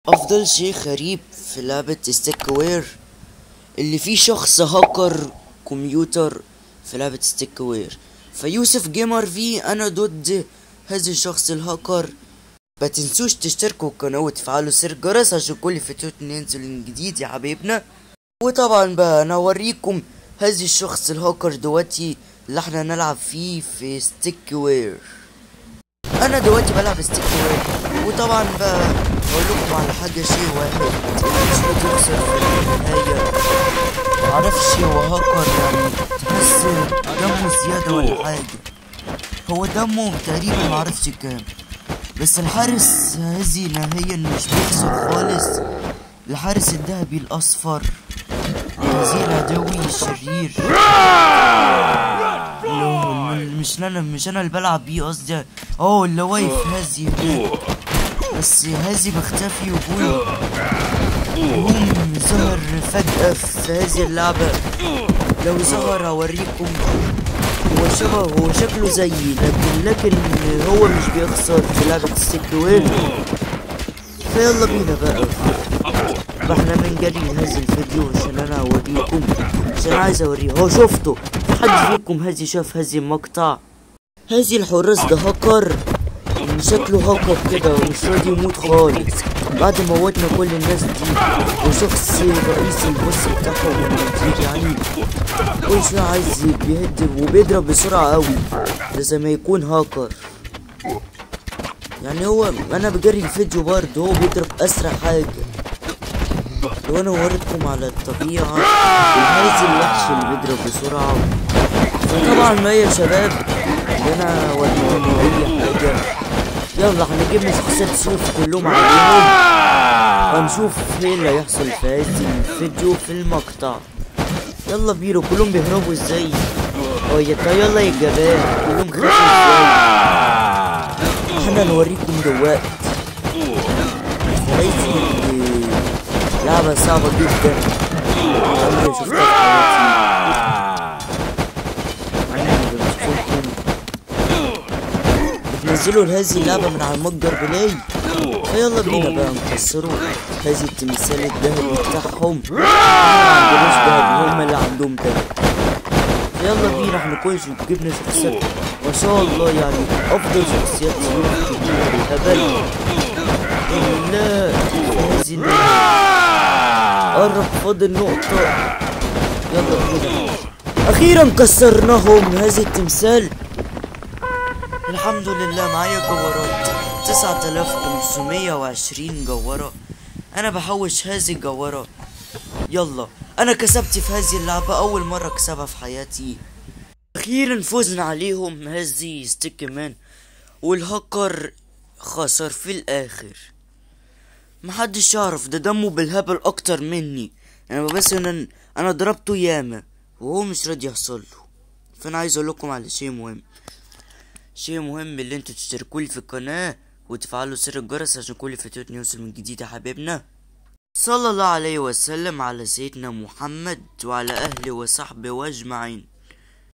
افضل شيء غريب في لعبة ستيك وير اللي فيه شخص هاكر كمبيوتر في لعبة ستيك وير فيوسف جيمر في انا ضد هذا الشخص الهاكر ما تنسوش تشتركوا القناة وتفعلوا زر الجرس عشان كل فيديوهات ينزل جديد يا حبايبنا وطبعا بقى انا اوريكم هذا الشخص الهاكر دلوقتي اللي احنا نلعب فيه في ستيك وير انا دلوقتي بلعب ستيك وير وطبعا بقى اقول لكم على حاجه شيء واحد مش بتخسر في النهايه معرفش هو هاكر يعني تحس دمه زياده ولا حاجه هو دمه تقريبا معرفش كام بس الحارس هذه نهائيا مش بيخسر خالص الحارس الذهبي الاصفر هذه العدوي الشرير اللي هو مش انا مش انا اللي بلعب بيه قصدي اه اللي واقف هذه هناك بس هذه بختفي وابويا يقوم ظهر فجأة في هذه اللعبة لو ظهر اوريكم هو شبه هو شكله زيي لكن لكن هو مش بيخسر في لعبة السك وين فيلا بينا بقى فاحنا بنجري هذا الفيديو عشان انا اوريكم عشان عايز اوريه هو شفته في حد فيكم هذه شاف هذه المقطع هذه الحراس ده هاكر شكله هاكر كده ومش راضي يموت خالص بعد ما موتنا كل الناس دي وشخص رئيس البوس بتاعهم المدير يعني كل شوية عايز بيهد وبيضرب بسرعة قوي ده زي ما يكون هاكر يعني هو انا بجري الفيديو برضه هو بيضرب اسرع حاجة لو انا وريتكم على الطبيعة وهذا الوحش اللي بيضرب بسرعة فطبعا ما يا شباب اللي انا وريتكم اي حاجة يلا هنجيب لي شخصيات سيوف كلهم عليهم ونشوف ايه اللي هيحصل في هذه الفيديو في المقطع يلا بيرو كلهم بيهربوا ازاي اه يا يلا يا جبان كلهم خافوا ازاي احنا نوريكم دلوقتي هذه لعبة صعبة جدا عمري شفتها في حياتي أنا بشوفكم بتنزلوا هذه اللعبة من على المتجر بلاي فيلا بينا بقى نكسروا هذه التمثال الذهبي بتاعهم ما عندناش دهب هم اللي عندهم دهب فيلا بينا احنا كويس جبنا شخصيات ما شاء الله يعني افضل شخصيات سيوف كتير بالهبل لا هذه اللعبة قرب فاضل نقطة يلا بينا أخيرا كسرناهم هذه التمثال الحمد لله معايا جوارات تسعة آلاف خمسمية وعشرين جوارة أنا بحوش هذه الجوارة يلا أنا كسبت في هذه اللعبة أول مرة أكسبها في حياتي أخيرا فزنا عليهم هذه ستيك مان والهاكر خسر في الآخر محدش يعرف ده دمه بالهبل اكتر مني انا بس انا انا ضربته ياما وهو مش راضي يحصل له فانا عايز اقول لكم على شيء مهم شيء مهم اللي انتوا تشتركوا لي في القناه وتفعلوا زر الجرس عشان كل فيديو يوصل من جديد يا حبايبنا صلى الله عليه وسلم على سيدنا محمد وعلى اهله وصحبه واجمعين